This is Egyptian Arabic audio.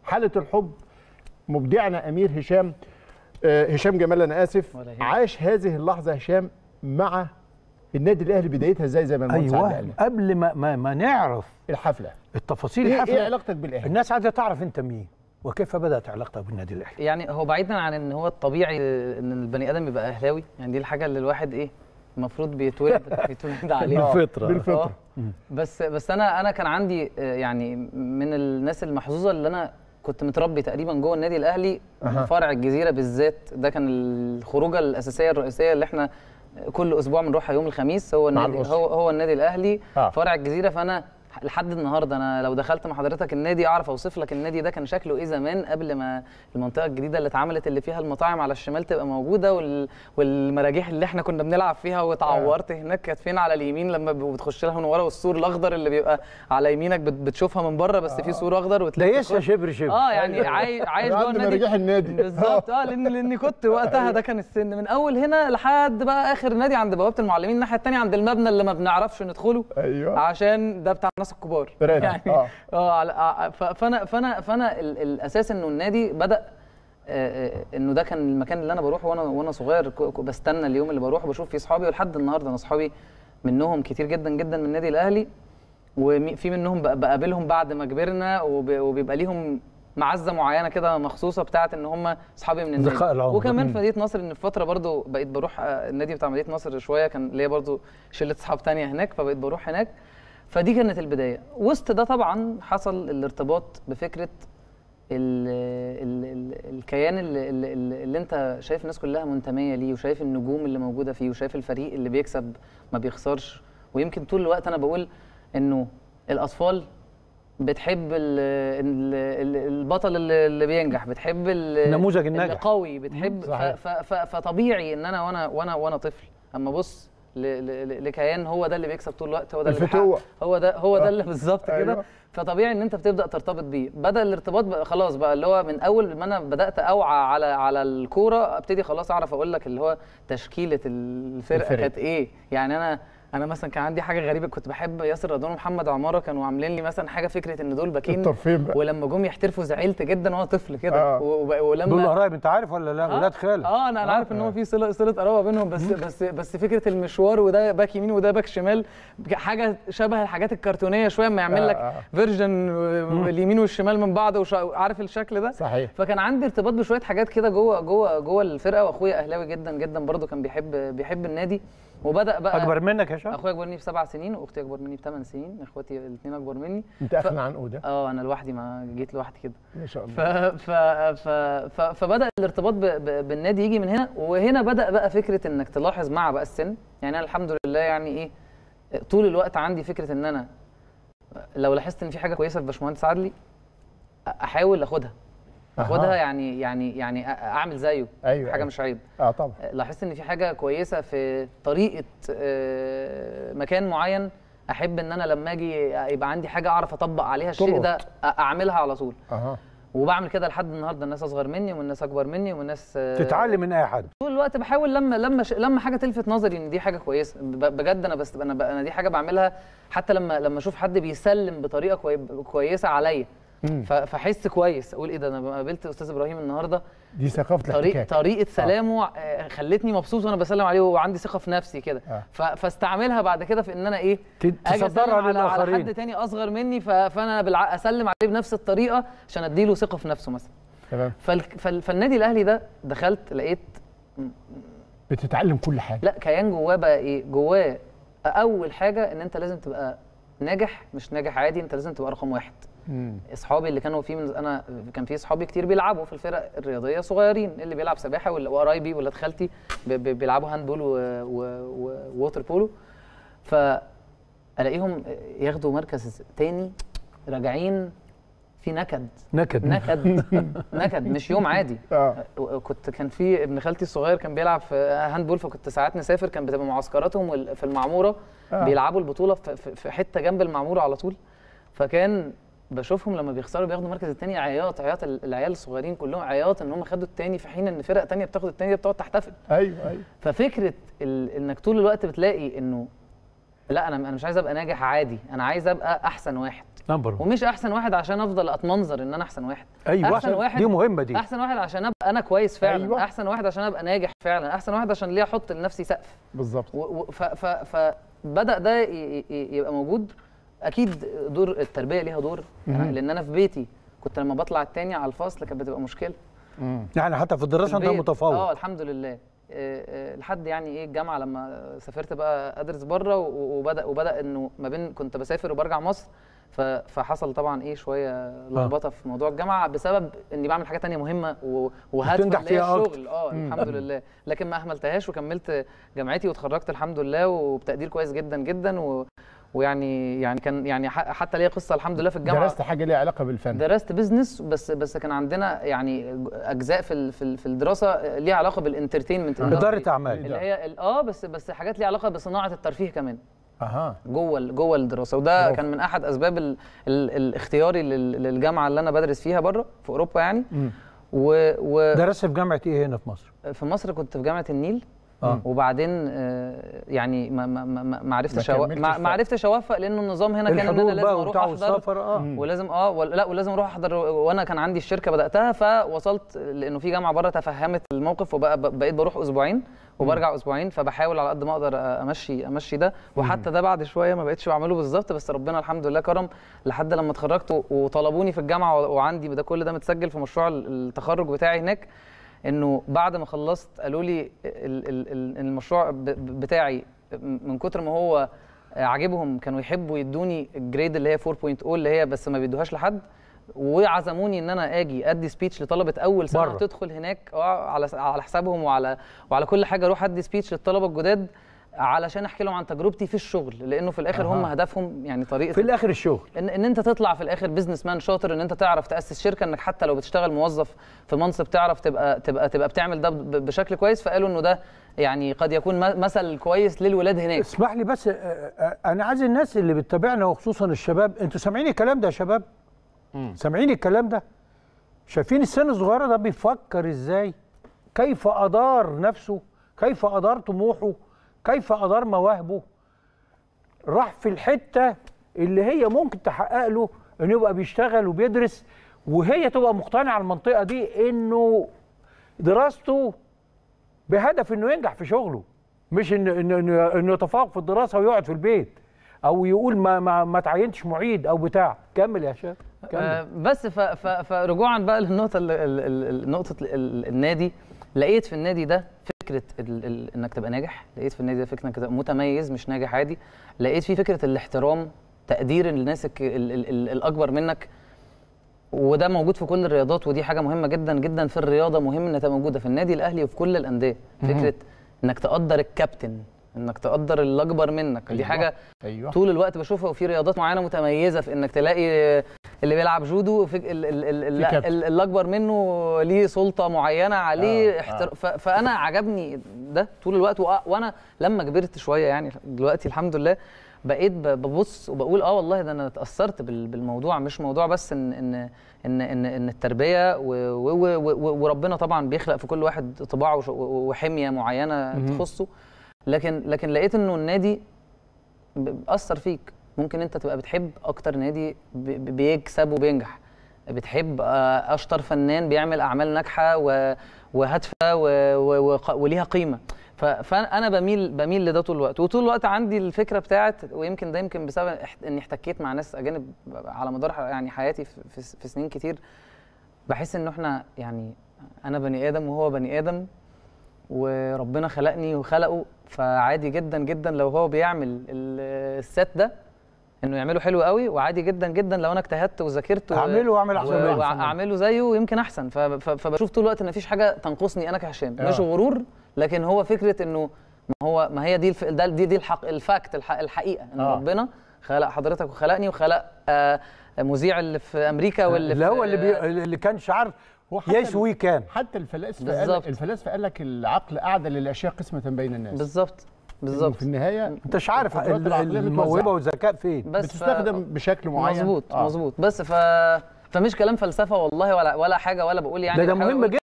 حاله الحب مبدعنا امير هشام آه، هشام جمال انا اسف ولا يهمك. عاش هذه اللحظه هشام مع النادي الاهلي بدايتها ازاي زي ما المهندس عادل ايوه قال قبل ما ما, ما نعرف الحفله التفاصيل ايه, الحفله إيه علاقتك بالاهلي الناس عايزه تعرف انت مين وكيف بدات علاقتك بالنادي الاهلي يعني هو بعيدا عن ان هو الطبيعي ان البني ادم يبقى اهلاوي يعني دي الحاجه اللي الواحد ايه المفروض بيتولد بيتولد عليها بالفطره بالفطره آه. بس بس انا انا كان عندي آه، يعني من الناس المحظوظه اللي انا كنت متربي تقريبا جوه النادي الاهلي أها. فرع الجزيره بالذات ده كان الخروجه الاساسيه الرئيسيه اللي احنا كل اسبوع بنروحها يوم الخميس هو مع النادي الأسرة. هو هو النادي الاهلي آه. فرع الجزيره فانا لحد النهارده انا لو دخلت مع حضرتك النادي اعرف اوصف لك النادي ده كان شكله ايه زمان قبل ما المنطقه الجديده اللي اتعملت اللي فيها المطاعم على الشمال تبقى موجوده وال... والمراجيح اللي احنا كنا بنلعب فيها واتعورت هناك كانت فين على اليمين لما ب- بتخش لها من ورا والسور الاخضر اللي بيبقى على يمينك بت... بتشوفها من بره بس في سور اخضر ده وتلاقي لسه شبر شبر اه يعني عاي... عايش أنا جوه عندي النادي مراجيح النادي. بالظبط اه لان لاني كنت وقتها ده كان السن من اول هنا لحد بقى اخر نادي عند بوابه المعلمين الناحيه الثانيه عند المبنى اللي ما بنعرفش ندخله ايوه عشان ده بتاع الناس الكبار برافو. يعني آه. اه على- ع- ف- فانا فانا فانا ال- الاساس انه النادي بدا آه، آه، انه ده كان المكان اللي انا بروحه وانا وانا صغير ك- ك- بستنى اليوم اللي بروح بشوف فيه اصحابي ولحد النهارده انا اصحابي منهم كتير جدا جدا من النادي الاهلي وفي منهم بق- بقابلهم بعد ما كبرنا وب- وبيبقى ليهم معزه معينه كده مخصوصه بتاعت ان هم اصحابي من النادي أصدقاء العمر. وكمان مم. في مدينه نصر ان في فتره برضو بقيت بروح آه، النادي بتاع مدينه نصر شويه كان ليا برضو شله اصحاب تانية هناك فبقيت بروح هناك فدي كانت البدايه وسط ده طبعا حصل الارتباط بفكره ال ال ال الكيان اللي, اللي, اللي انت شايف الناس كلها منتميه ليه وشايف النجوم اللي موجوده فيه وشايف الفريق اللي بيكسب ما بيخسرش ويمكن طول الوقت انا بقول انه الاطفال بتحب ال ال ال البطل اللي اللي بينجح بتحب ال- النموذج الناجح. اللي قوي بتحب ف صحيح. ف ف فطبيعي ان انا وانا وانا وانا طفل اما ابص ل- ل- لكيان هو ده اللي بيكسب طول الوقت هو ده اللي الفتوة. بيحقق هو ده هو ده اللي بالظبط كده أيوة. فطبيعي ان انت بتبدا ترتبط بيه بدا الارتباط بقى خلاص بقى اللي هو من اول ما انا بدات اوعى على على الكوره ابتدي خلاص اعرف اقول لك اللي هو تشكيله الفرقه الفرق. كانت ايه يعني انا انا مثلا كان عندي حاجه غريبه كنت بحب ياسر رضوان ومحمد عماره كانوا عاملين لي مثلا حاجه فكره ان دول باكين الطرفين بقى. ولما جم يحترفوا زعلت جدا وانا طفل كده آه. وب- دول ولما قرايب انت عارف ولا لا ولاد خالك اه انا انا عارف ان هو في صله صله قرابه بينهم بس بس بس فكره المشوار وده باك يمين وده باك شمال حاجه شبه الحاجات الكرتونيه شويه اما يعمل آه، لك آه. فيرجن اليمين والشمال من بعض وش- عارف الشكل ده صحيح فكان عندي ارتباط بشويه حاجات كده جوه جوه جوه الفرقه واخويا اهلاوي جدا جدا برضه كان بيحب بيحب النادي وبدا بقى اكبر منك يا شباب اخويا اكبر مني بسبع سنين واختي اكبر مني بثمان سنين اخواتي الاثنين اكبر مني انت اخنا عن اوده اه انا لوحدي ما جيت لوحدي كده ما شاء الله ف ف ف ف فبدا الارتباط ب... ب... بالنادي يجي من هنا وهنا بدا بقى فكره انك تلاحظ مع بقى السن يعني انا الحمد لله يعني ايه طول الوقت عندي فكره ان انا لو لاحظت ان في حاجه كويسه في باشمهندس عدلي احاول اخدها اخدها أها. يعني يعني يعني أ- اعمل زيه أيوة، حاجه أيوة. مش عيب اه طبعا لاحظت ان في حاجه كويسه في طريقه آه، مكان معين احب ان انا لما اجي يبقى عندي حاجه اعرف اطبق عليها الشيء تلقط. ده أ- اعملها على طول اها وبعمل كده لحد النهارده الناس اصغر مني والناس اكبر مني والناس آه، تتعلم من اي حد طول الوقت بحاول لما لما ش... لما حاجه تلفت نظري ان دي حاجه كويسه ب... بجد انا بس انا ب... انا دي حاجه بعملها حتى لما لما اشوف حد بيسلم بطريقه كوي... كويسه عليا ف... فحس كويس اقول ايه ده انا قابلت استاذ ابراهيم النهارده دي ثقافه طريق الاحتكاك طريقه سلامه آه، خلتني مبسوط وانا بسلم عليه وعندي ثقه في نفسي كده آه. ف... فاستعملها بعد كده في ان انا ايه ت- اجي تصدرها اسلم على, على للآخرين. حد تاني اصغر مني ف... فانا بالع... اسلم عليه بنفس الطريقه عشان اديله ثقه في نفسه مثلا تمام فال... فال... فالنادي الاهلي ده دخلت لقيت بتتعلم كل حاجه لا كيان جواه بقى ايه جواه اول حاجه ان انت لازم تبقى ناجح مش ناجح عادي انت لازم تبقى رقم واحد مم. اصحابي اللي كانوا فيه من انا كان في اصحابي كتير بيلعبوا في الفرق الرياضيه صغيرين اللي بيلعب سباحه وال- وقرايبي ولاد خالتي ب- ب- بيلعبوا هاند بول وووتر بولو فالاقيهم ياخدوا مركز تاني راجعين في نكد نكد نكد نكد مش يوم عادي اه كنت كان في ابن خالتي الصغير كان بيلعب في هاند بول فكنت ساعات نسافر كان بتبقى معسكراتهم وال- في المعموره آه. آه. بيلعبوا البطوله في, في في حته جنب المعموره على طول فكان بشوفهم لما بيخسروا بياخدوا المركز الثاني عياط عياط ال- العيال الصغيرين كلهم عياط ان هم خدوا الثاني في حين ان فرق تانية بتاخد الثاني بتقعد تحتفل ايوه ايوه ففكره ال... انك طول الوقت بتلاقي انه لا انا انا مش عايز ابقى ناجح عادي انا عايز ابقى احسن واحد نمبر 1 ومش احسن واحد عشان افضل اتمنظر ان انا احسن واحد ايوه احسن واحد دي مهمه دي احسن واحد عشان ابقى انا كويس فعلا أيوة. أيوة. احسن واحد عشان ابقى ناجح فعلا احسن واحد عشان ليه احط لنفسي سقف بالظبط و- و- ف- ف- فبدا ده ي- ي- يبقى موجود اكيد دور التربيه ليها دور يعني لان انا في بيتي كنت لما بطلع التاني على الفصل كانت بتبقى مشكله يعني حتى في الدراسه انت البيت. متفوق اه الحمد لله آه، آه، لحد يعني ايه الجامعه لما سافرت بقى ادرس بره و- وبدا وبدا انه ما بين كنت بسافر وبرجع مصر ف- فحصل طبعا ايه شويه لخبطه في موضوع الجامعه بسبب اني بعمل حاجه تانية مهمه و- وهادفه بتنجح اللي هي فيها أكتر. الشغل اه الحمد لله لكن ما اهملتهاش وكملت جامعتي واتخرجت الحمد لله وبتقدير كويس جدا جدا و ويعني يعني كان يعني ح- حتى ليا قصه الحمد لله في الجامعه درست حاجه ليها علاقه بالفن درست بزنس بس بس كان عندنا يعني اجزاء في ال- في ال- في الدراسه ليها علاقه بالانترتينمنت اداره اعمال اللي هي ال- اه بس بس حاجات ليها علاقه بصناعه الترفيه كمان اها جوه ال- جوه الدراسه وده برافو. كان من احد اسباب ال ال الاختياري لل- للجامعه اللي انا بدرس فيها بره في اوروبا يعني و- و درست في جامعه ايه هنا في مصر؟ في مصر كنت في جامعه النيل آه. وبعدين آه، يعني ما ما ما ما- ما عرفتش ما أو- كملتش ما في- ما عرفتش اوفق لانه النظام هنا كان ان انا الحضور لازم بقى اروح وبتاع احضر والسفر اه ولازم اه ولا- لا ولازم اروح احضر وانا كان عندي الشركه بداتها فوصلت لانه في جامعه بره تفهمت الموقف وبقى بقيت بروح اسبوعين وبرجع اسبوعين فبحاول على قد ما اقدر امشي امشي ده وحتى ده بعد شويه ما بقتش بعمله بالظبط بس ربنا الحمد لله كرم لحد لما اتخرجت و- وطلبوني في الجامعه و- وعندي ده كل ده متسجل في مشروع ال- التخرج بتاعي هناك انه بعد ما خلصت قالوا لي ال- ال- ال- المشروع ب- ب- بتاعي من كتر ما هو عاجبهم كانوا يحبوا يدوني الجريد اللي هي 4.0 اللي هي بس ما بيدوهاش لحد وعزموني ان انا اجي ادي سبيتش لطلبه اول سنه بره. تدخل هناك اه على على حسابهم وعلى وعلى كل حاجه اروح ادي سبيتش للطلبه الجداد علشان احكي لهم عن تجربتي في الشغل لانه في الاخر هم أها. هدفهم يعني طريقه في الاخر الشغل ان ان انت تطلع في الاخر بزنس مان شاطر ان انت تعرف تاسس شركه انك حتى لو بتشتغل موظف في منصب تعرف تبقى تبقى تبقى بتعمل ده ب- بشكل كويس فقالوا انه ده يعني قد يكون م- مثل كويس للولاد هناك اسمح لي بس آه، آه، انا عايز الناس اللي بتتابعنا وخصوصا الشباب انتوا سامعين الكلام ده يا شباب سامعين الكلام ده شايفين السن الصغيره ده بيفكر ازاي كيف ادار نفسه كيف ادار طموحه كيف ادار مواهبه راح في الحته اللي هي ممكن تحقق له انه يبقى بيشتغل وبيدرس وهي تبقى مقتنعه المنطقه دي انه دراسته بهدف انه ينجح في شغله مش انه انه انه, إنه يتفوق في الدراسه ويقعد في البيت او يقول ما ما, ما تعينتش معيد او بتاع كمل يا شباب آه، كمل بس ف- ف- فرجوعا بقى للنقطه ال- ال- ال- ال- نقطه ال- ال- النادي لقيت في النادي ده فكره ال ال انك تبقى ناجح لقيت في النادي ده فكره انك تبقى متميز مش ناجح عادي لقيت فيه فكره الاحترام تقدير الناس الك- ال ال ال الاكبر منك وده موجود في كل الرياضات ودي حاجه مهمه جدا جدا في الرياضه مهم انها تبقى موجوده في النادي الاهلي وفي كل الانديه فكره انك تقدر الكابتن انك تقدر اللي اكبر منك دي أيوة. حاجه ايوه طول الوقت بشوفها وفي رياضات معينه متميزه في انك تلاقي اللي بيلعب جودو في ال ال ال في كابتن. ال اللي اكبر منه ليه سلطه معينه عليه آه، آه احتر... ف... فانا عجبني ده طول الوقت وأ... وانا لما كبرت شويه يعني دلوقتي الحمد لله بقيت ب- ببص وبقول اه والله ده انا اتاثرت بال- بالموضوع مش موضوع بس ان ان ان ان, إن التربيه و... و... و... و... وربنا طبعا بيخلق في كل واحد طباع وش... وحميه معينه تخصه لكن لكن لقيت انه النادي ب- بأثر فيك ممكن انت تبقى بتحب اكتر نادي ب- ب- بيكسب وبينجح بتحب آه، اشطر فنان بيعمل اعمال ناجحه و- وهادفه و- و- وق- وليها قيمه ف- فانا بميل بميل لده طول الوقت وطول الوقت عندي الفكره بتاعت ويمكن ده يمكن بسبب احت- اني احتكيت مع ناس اجانب على مدار يعني حياتي في, في, في سنين كتير بحس ان احنا يعني انا بني ادم وهو بني ادم وربنا خلقني وخلقه فعادي جدا جدا لو هو بيعمل ال- السات ده انه يعمله حلو قوي وعادي جدا جدا لو انا اجتهدت وذاكرت و- اعمله واعمل احسن و- منه واعمله زيه ويمكن احسن ف- ف- فبشوف طول الوقت ان مفيش حاجه تنقصني انا كهشام مش آه. غرور لكن هو فكره انه ما هو ما هي دي الف... ده دي دي الحق الفاكت الح... الحقيقه ان آه. ربنا خلق حضرتك وخلقني وخلق آه مذيع اللي في امريكا واللي اللي في هو اللي بي... اللي كان شعار هو حتى يس وي كان حتى الفلاسفه بالظبط. قال الفلاسفه قال لك العقل اعدل الاشياء قسمه بين الناس بالظبط إنه بالظبط في النهايه انت مش عارف القدرات ال- العقلية الموهبه متوزعة. والذكاء فين بس ف- بتستخدم بشكل معين مظبوط آه. مظبوط بس ف فمش كلام فلسفه والله ولا ولا حاجه ولا بقول يعني ده ده بحاول مهم أقول- جدا